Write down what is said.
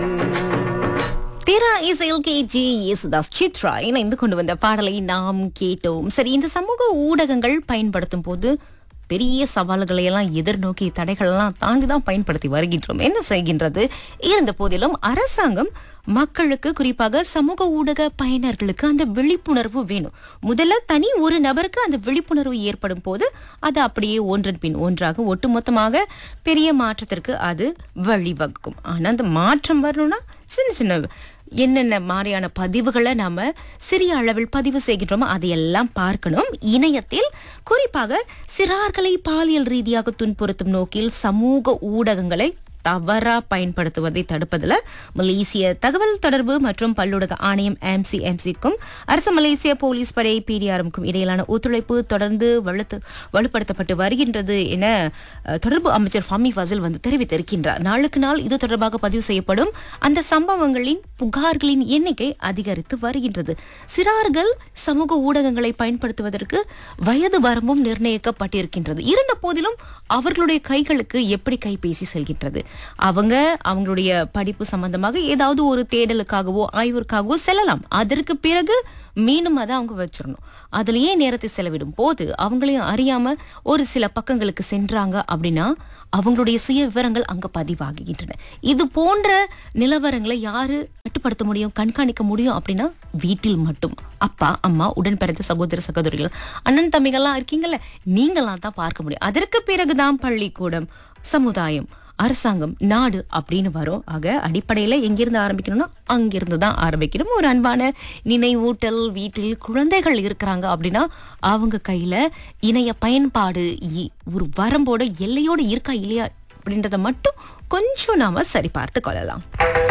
திரா இசையில் கேஜி யேசுதாஸ் சித்ரா இணைந்து கொண்டு வந்த பாடலை நாம் கேட்டோம் சரி இந்த சமூக ஊடகங்கள் பயன்படுத்தும் போது பெரிய சவால்களை எல்லாம் எதிர்நோக்கி தடைகள் எல்லாம் தாண்டி தான் பயன்படுத்தி வருகின்றோம் என்ன செய்கின்றது இருந்த போதிலும் அரசாங்கம் மக்களுக்கு குறிப்பாக சமூக ஊடக பயனர்களுக்கு அந்த விழிப்புணர்வு வேணும் முதல்ல தனி ஒரு நபருக்கு அந்த விழிப்புணர்வு ஏற்படும் போது அது அப்படியே ஒன்றன் பின் ஒன்றாக ஒட்டுமொத்தமாக பெரிய மாற்றத்திற்கு அது வழிவகுக்கும் ஆனா அந்த மாற்றம் வரணும்னா சின்ன சின்ன என்னென்ன மாதிரியான பதிவுகளை நாம சிறிய அளவில் பதிவு செய்கின்றோமோ அதையெல்லாம் பார்க்கணும் இணையத்தில் குறிப்பாக சிறார்களை பாலியல் ரீதியாக துன்புறுத்தும் நோக்கில் சமூக ஊடகங்களை தவறா பயன்படுத்துவதை தடுப்பதில் மலேசிய தகவல் தொடர்பு மற்றும் பல்லுலக ஆணையம் எம்சி எம்சிக்கும் அரசு மலேசிய போலீஸ் படை பிடிஆருக்கும் இடையிலான ஒத்துழைப்பு தொடர்ந்து வலுத்து வலுப்படுத்தப்பட்டு வருகின்றது என அஹ், தொடர்பு அமைச்சர் ஃபமி ஃபசில் வந்து தெரிவித்திருக்கின்றார் நாளுக்கு நாள் இது தொடர்பாக பதிவு செய்யப்படும் அந்த சம்பவங்களின் புகார்களின் எண்ணிக்கை அதிகரித்து வருகின்றது சிறார்கள் சமூக ஊடகங்களை பயன்படுத்துவதற்கு வயது வரம்பும் நிர்ணயிக்கப்பட்டிருக்கின்றது இருந்த போதிலும் அவர்களுடைய கைகளுக்கு எப்படி கைபேசி செல்கின்றது அவங்க அவங்களுடைய படிப்பு சம்பந்தமாக ஏதாவது ஒரு தேடலுக்காகவோ ஆய்விற்காகவோ செல்லலாம் அதற்கு பிறகு மீண்டும் அதை அவங்க வச்சிடணும் அதுலயே நேரத்தை செலவிடும் போது அவங்களையும் அறியாம ஒரு சில பக்கங்களுக்கு சென்றாங்க அப்படின்னா அவங்களுடைய சுய விவரங்கள் அங்க பதிவாகுகின்றன இது போன்ற நிலவரங்களை யாரு கட்டுப்படுத்த முடியும் கண்காணிக்க முடியும் அப்படின்னா வீட்டில் மட்டும் அப்பா அம்மா உடன் பிறந்த சகோதர சகோதரிகள் அண்ணன் தம்பிகள்லாம் இருக்கீங்கல்ல நீங்களாம் தான் பார்க்க முடியும் அதற்கு பிறகுதான் பள்ளிக்கூடம் சமுதாயம் அரசாங்கம் நாடு அப்படின்னு வரும் ஆக அடிப்படையில எங்கிருந்து ஆரம்பிக்கணும்னா அங்கிருந்து தான் ஆரம்பிக்கணும் ஒரு அன்பான நினைவூட்டல் வீட்டில் குழந்தைகள் இருக்கிறாங்க அப்படின்னா அவங்க கையில இணைய பயன்பாடு இ- ஒரு வரம்போட எல்லையோடு இருக்கா இல்லையா அப்படின்றத மட்டும் கொஞ்சம் நாம சரி பார்த்து கொள்ளலாம்